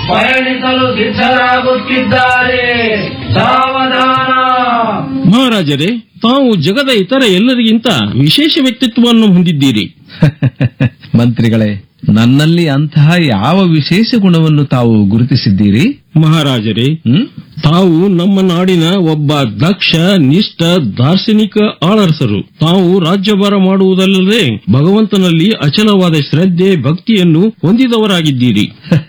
ಪಯಣಿಸಲು ಸಿದ್ಧರಾಗುತ್ತಿದ್ದಾರೆ ಸಾವಧಾನ ಮಹಾರಾಜರೇ ತಾವು ಜಗದ ಇತರ ಎಲ್ಲರಿಗಿಂತ ವಿಶೇಷ ವ್ಯಕ್ತಿತ್ವವನ್ನು ಹೊಂದಿದ್ದೀರಿ ಮಂತ್ರಿಗಳೇ ನನ್ನಲ್ಲಿ ಅಂತಹ ಯಾವ ವಿಶೇಷ ಗುಣವನ್ನು ತಾವು ಗುರುತಿಸಿದ್ದೀರಿ ಮಹಾರಾಜರೇ ಹ್ಮ್? ತಾವು ನಮ್ಮ ನಾಡಿನ ಒಬ್ಬ ದಕ್ಷ ನಿಷ್ಠ ದಾರ್ಶನಿಕ ಆಳರಸರು ತಾವು ರಾಜ್ಯಭಾರ ಮಾಡುವುದಲ್ಲದೆ ಭಗವಂತನಲ್ಲಿ ಅಚಲವಾದ ಶ್ರದ್ಧೆ ಭಕ್ತಿಯನ್ನು ಹೊಂದಿದವರಾಗಿದ್ದೀರಿ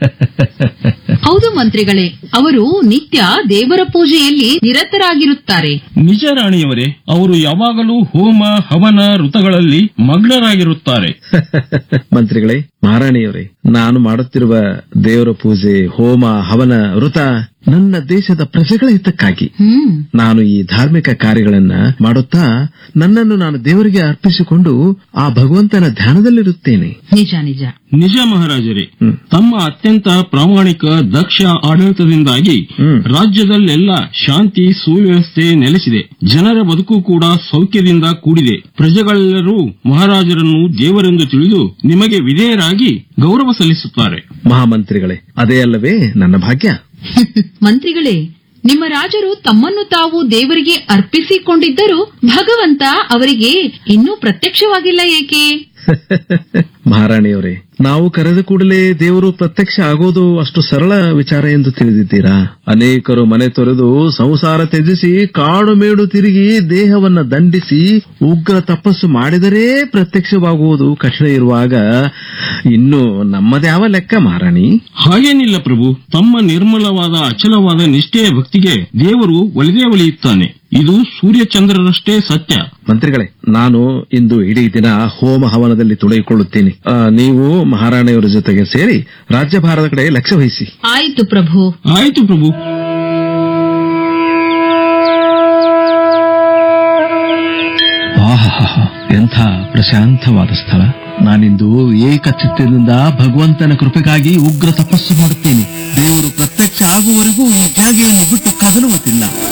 ಹೌದು ಮಂತ್ರಿಗಳೇ ಅವರು ನಿತ್ಯ ದೇವರ ಪೂಜೆಯಲ್ಲಿ ನಿರತರಾಗಿರುತ್ತಾರೆ ನಿಜ ರಾಣಿಯವರೇ ಅವರು ಯಾವಾಗಲೂ ಹೋಮ ಹವನ ಋತಗಳಲ್ಲಿ ಮಗ್ನರಾಗಿರುತ್ತಾರೆ ಮಂತ್ರಿಗಳೇ ಮಹಾರಾಣಿಯವರೇ ನಾನು ಮಾಡುತ್ತಿರುವ ದೇವರ ಪೂಜೆ ಹೋಮ ಹವನ ವೃತ ನನ್ನ ದೇಶದ ಪ್ರಜೆಗಳ ಹಿತಕ್ಕಾಗಿ ಹ್ಮ್ ನಾನು ಈ ಧಾರ್ಮಿಕ ಕಾರ್ಯಗಳನ್ನ ಮಾಡುತ್ತಾ ನನ್ನನ್ನು ನಾನು ದೇವರಿಗೆ ಅರ್ಪಿಸಿಕೊಂಡು ಆ ಭಗವಂತನ ಧ್ಯಾನದಲ್ಲಿರುತ್ತೇನೆ ನಿಜ ನಿಜ ನಿಜ ಮಹಾರಾಜರೇ ಹ್ಮ್. ತಮ್ಮ ಅತ್ಯಂತ ಪ್ರಾಮಾಣಿಕ ದಕ್ಷ ಆಡಳಿತದಿಂದಾಗಿ ಹ್ಮ್. ರಾಜ್ಯದಲ್ಲೆಲ್ಲ ಶಾಂತಿ ಸುವ್ಯವಸ್ಥೆ ನೆಲೆಸಿದೆ ಜನರ ಬದುಕು ಕೂಡ ಸೌಖ್ಯದಿಂದ ಕೂಡಿದೆ ಪ್ರಜೆಗಳೆಲ್ಲರೂ ಮಹಾರಾಜರನ್ನು ದೇವರೆಂದು ತಿಳಿದು ನಿಮಗೆ ವಿಧೇಯರಾಗಿ ಗೌರವ ಸಲ್ಲಿಸುತ್ತಾರೆ ಮಹಾಮಂತ್ರಿಗಳೇ ಅದೇ ಅಲ್ಲವೇ ನನ್ನ ಭಾಗ್ಯ ಮಂತ್ರಿಗಳೇ ನಿಮ್ಮ ರಾಜರು ತಮ್ಮನ್ನು ತಾವು ದೇವರಿಗೆ ಅರ್ಪಿಸಿಕೊಂಡಿದ್ದರೂ ಭಗವಂತ ಅವರಿಗೆ ಇನ್ನೂ ಪ್ರತ್ಯಕ್ಷವಾಗಿಲ್ಲ ಏಕೆ ಮಹಾರಾಣಿಯವರೇ ನಾವು ಕರೆದ ಕೂಡಲೇ ದೇವರು ಪ್ರತ್ಯಕ್ಷ ಆಗೋದು ಅಷ್ಟು ಸರಳ ವಿಚಾರ ಎಂದು ತಿಳಿದಿದ್ದೀರಾ ಅನೇಕರು ಮನೆ ತೊರೆದು ಸಂಸಾರ ತ್ಯಜಿಸಿ ಕಾಡು ಮೇಡು ತಿರುಗಿ ದೇಹವನ್ನ ದಂಡಿಸಿ ಉಗ್ರ ತಪಸ್ಸು ಮಾಡಿದರೇ ಪ್ರತ್ಯಕ್ಷವಾಗುವುದು ಕಠಿಣ ಇರುವಾಗ ಇನ್ನು ನಮ್ಮದ್ಯಾವ ಲೆಕ್ಕ ಮಹಾರಾಣಿ ಹಾಗೇನಿಲ್ಲ ಪ್ರಭು ತಮ್ಮ ನಿರ್ಮಲವಾದ ಅಚಲವಾದ ನಿಷ್ಠೆಯ ಭಕ್ತಿಗೆ ದೇವರು ಒಲಿದೇ ಒಲಿಯುತ್ತಾನೆ ಇದು ಸೂರ್ಯಚಂದ್ರರಷ್ಟೇ ಸತ್ಯ ಮಂತ್ರಿಗಳೇ ನಾನು ಇಂದು ಇಡೀ ದಿನ ಹೋಮ ಹವನದಲ್ಲಿ ತೊಡಗಿಕೊಳ್ಳುತ್ತೇನೆ ಆ, ನೀವು ಮಹಾರಾಣಿಯವರ ಜೊತೆಗೆ ಸೇರಿ ರಾಜ್ಯಭಾರದ ಕಡೆ ಲಕ್ಷ್ಯ ವಹಿಸಿ ಆಯಿತು ಪ್ರಭು ಆಯಿತು ಪ್ರಭು ಆಹಾಹಾ ಎಂಥ ಪ್ರಶಾಂತವಾದ ಸ್ಥಳ ನಾನಿಂದು ಏಕಚಿತ್ತದಿಂದ ಭಗವಂತನ ಕೃಪೆಗಾಗಿ ಉಗ್ರ ತಪಸ್ಸು ಮಾಡುತ್ತೇನೆ ದೇವರು ಪ್ರತ್ಯಕ್ಷ ಆಗುವವರೆಗೂ ಈ ಜಾಗೆಯನ್ನು ಬಿಟ್ಟು ಕದಲುವುದಿಲ್ಲ